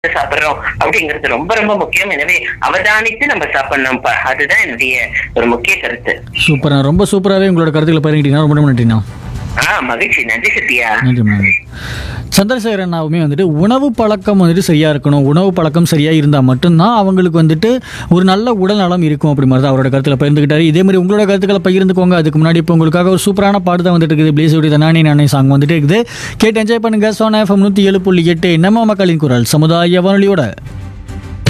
சாப்பிடுறோம் அப்படிங்கிறது ரொம்ப ரொம்ப முக்கியம் எனவே அவதானித்து நம்ம சாப்பிடணும்ப்பா அதுதான் என்னுடைய ஒரு முக்கிய கருத்து சூப்பர்ண்ணா ரொம்ப சூப்பராகவே உங்களோட கருத்துக்களை பகிர்ந்துக்கிட்டீங்கன்னா ரொம்ப ரொம்ப நன்றிண்ணா ஆஹ் மகிழ்ச்சி நன்றி சத்யா நன்றி நன்றி சந்திரசேகரன் அண்ணாவுமே வந்துட்டு உணவு பழக்கம் வந்துட்டு சரியாக இருக்கணும் உணவு பழக்கம் சரியாக இருந்தால் மட்டும்தான் அவங்களுக்கு வந்துட்டு ஒரு நல்ல உடல் நலம் இருக்கும் அப்படி மாதிரி தான் அவரோட கருத்தில் பகிர்ந்துக்கிட்டாரு இதே மாதிரி உங்களோட கருத்துக்களை பகிர்ந்துக்கோங்க அதுக்கு முன்னாடி இப்போ உங்களுக்காக ஒரு சூப்பரான பாட்டு தான் வந்துட்டு இருக்குது பிளேஸோடி தனானி நானே சாங் வந்துட்டு இருக்குது கேட்டு என்ஜாய் பண்ணுங்க சோனா எஃப்எம் நூற்றி ஏழு புள்ளி எட்டு நம்ம மக்களின் குரல் சமுதாய வானொலியோட